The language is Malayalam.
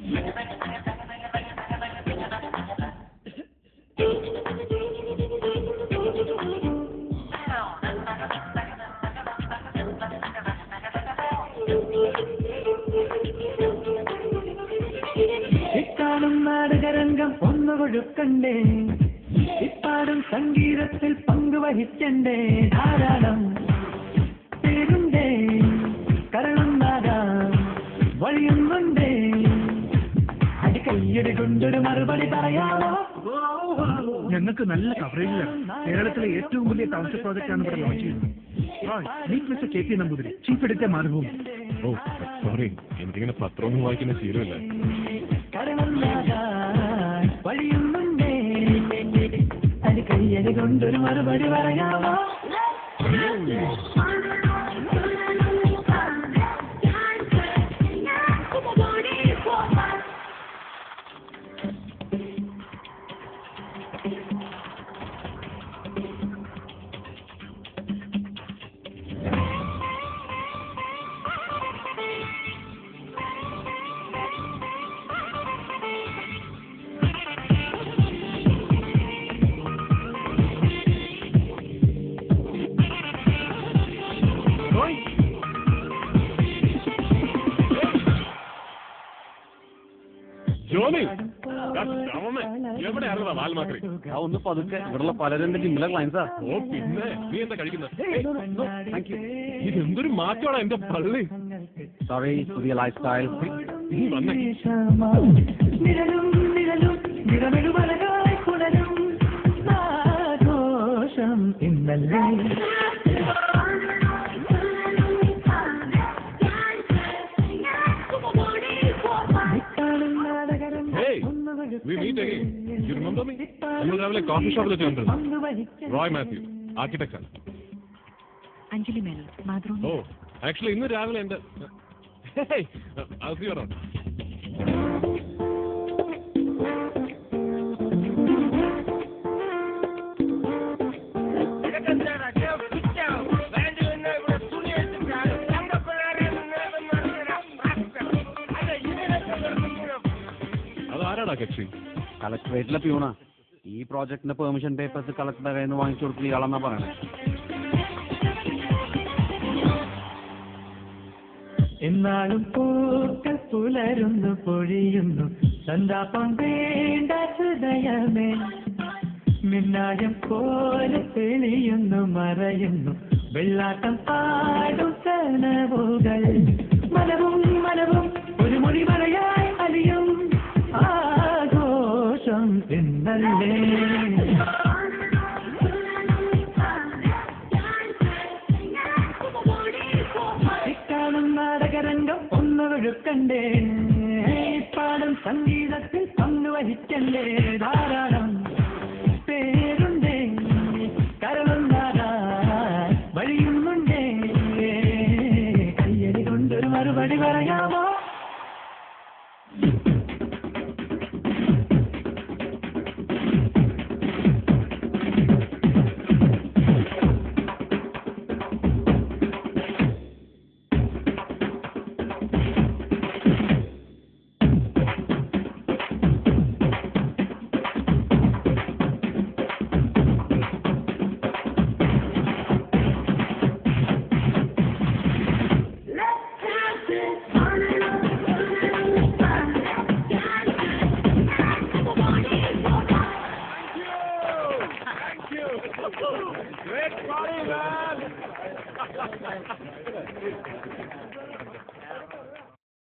ഇക്കാണും നാടകരംഗം ഒന്ന് കൊഴുക്കണ്ടേ ഇപ്പാടും സംഗീതത്തിൽ പങ്കുവഹിക്കണ്ടേ ധാരാളം പേരുണ്ടേ കരണം നാടാം വഴിയുന്നുണ്ടേ അടി കയ്യടി കൊണ്ടൊരു മറുപടി പറയാമോ ഞങ്ങൾക്ക് നല്ല കവറേജിലാണ് കേരളത്തിലെ ഏറ്റവും വലിയ ടൗൺഷിപ്പ് പ്രോജക്റ്റ് ആണ് ഇവിടെ ലോഞ്ച് ചെയ്യുന്നത് meet mister K P Namboothiri chief editor Manabhoomi oh sorry എനിക്കിങ്ങനെ പത്രമൊന്നും വായിക്കുന്ന ശീലമില്ല കരണം നാടാൻ വഴിയുന്നുണ്ടേ അടി കയ്യടി കൊണ്ടൊരു മറുപടി പറയാമോ ജോണി എവിടെയായിരുന്നതാ വാൽമാക്രി ആ ഒന്ന് പതുക്കെ ഇവിടെയുള്ള പലരും ജിമ്മിലെ ക്ലയൻസാ ഓ പിന്നെ നീ എന്താ കഴിക്കുന്നത് ഇതെന്തൊരു മാറ്റമാണ് എന്റെ പള്ളി സോറി പുതിയ ലൈഫ് സ്റ്റൈൽ നീ വന്നേ നിഴലും നിഴലും നിറമെഴുമലകായി പുലരും ആഘോഷം ഇന്നല്ലേ ഇക്കാണും നാടകരംഗം Hey, ഒന്ന് we meet again. You remember me? ഇപ്പാടും നമ്മൾ രാവിലെ കോഫി ഷോപ്പിൽ വെച്ച് കണ്ടിരുന്നു പങ്കുവഹിക്കണ്ടേ റോയ് മാത്യു ആർക്കിടെക്ട് ആണ് അഞ്ജലി മേനോൻ മാതൃഭൂമി ഓ ആക്ച്വലി ഇന്ന് രാവിലെ എന്റെ അത് അത് ആരാടാ കക്ഷി കളക്ടറേറ്റിലെ പ്യൂണാ ഈ പ്രോജക്ടിന്റെ പെർമിഷൻ പേപ്പേഴ്സ് കളക്ടറുടെ കയ്യിൽ നിന്ന് വാങ്ങിച്ചു കൊടുക്കുന്ന ഇയാളെന്നാ പറയണേ എന്നാളും പൂക്കൾ പുലരുന്നു പൊഴിയുന്നു സന്താപം വേണ്ട ഹൃദയമേ മിന്നായം പോലെ തെളിയുന്നു മറയുന്നു വെള്ളാട്ടം പാടും കനവുകൾ മനവും മനവും ഒരു മൊഴി മറയായി അലിയും ആഘോഷം എന്നല്ലേ ഇക്കാണും നാടകരംഗം ഒന്ന് ഒഴുക്കണ്ടേ പാടും സംഗീതത്തിൽ പങ്കുവഹിക്കണ്ടേ ധാരാളം പേരുണ്ടേ കരളും നാടാൻ വഴിയുമുണ്ടേ കയ്യടി കൊണ്ടൊരു മറുപടി പറയാമോ Great party, man!